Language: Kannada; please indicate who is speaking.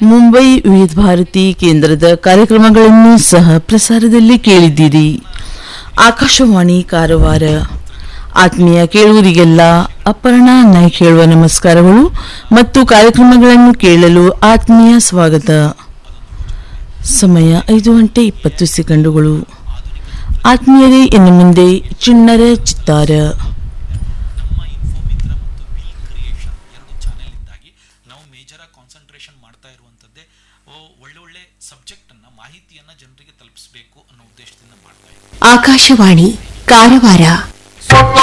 Speaker 1: ಮುಂಬೈ ವಿವಿಧ ಭಾರತಿ ಕೇಂದ್ರದ ಕಾರ್ಯಕ್ರಮಗಳನ್ನು ಸಹ ಪ್ರಸಾರದಲ್ಲಿ ಕೇಳಿದ್ದೀರಿ ಆಕಾಶವಾಣಿ ಕಾರವಾರ ಆತ್ಮೀಯ ಕೇಳುವರಿಗೆಲ್ಲ ಅಪರ್ಣ ನಾಯ್ಕ್ ಹೇಳುವ ನಮಸ್ಕಾರಗಳು ಮತ್ತು ಕಾರ್ಯಕ್ರಮಗಳನ್ನು ಕೇಳಲು ಆತ್ಮೀಯ ಸ್ವಾಗತ ಸಮಯ ಐದು ಗಂಟೆ ಇಪ್ಪತ್ತು ಸೆಕೆಂಡುಗಳು ಆತ್ಮೀಯರೇ ಇನ್ನು ಮುಂದೆ ಚಿಣ್ಣರ ಚಿತ್ತಾರ
Speaker 2: ನಮ್ಮ ಇನ್ಫೋಮಿತ್ರ ಮತ್ತು ಬಿಲ್ ಕ್ರಿಯೇಷನ್ ಎರಡು ಚಾನೆಲಿಂದಾಗಿ ನಾವು ಮೇಜರಾಗಿ ಕಾನ್ಸಂಟ್ರೇಷನ್ ಮಾಡ್ತಾ ಇರುವಂಥದ್ದೇ ಓ, ಒಳ್ಳೆ ಒಳ್ಳೆ ಸಬ್ಜೆಕ್ಟನ್ನು ಮಾಹಿತಿಯನ್ನು ಜನರಿಗೆ ತಲುಪಿಸಬೇಕು ಅನ್ನೋ ಉದ್ದೇಶದಿಂದ ಮಾಡ್ತಾ ಇದ್ದೀವಿ
Speaker 3: ಆಕಾಶವಾಣಿ ಕಾರವಾರ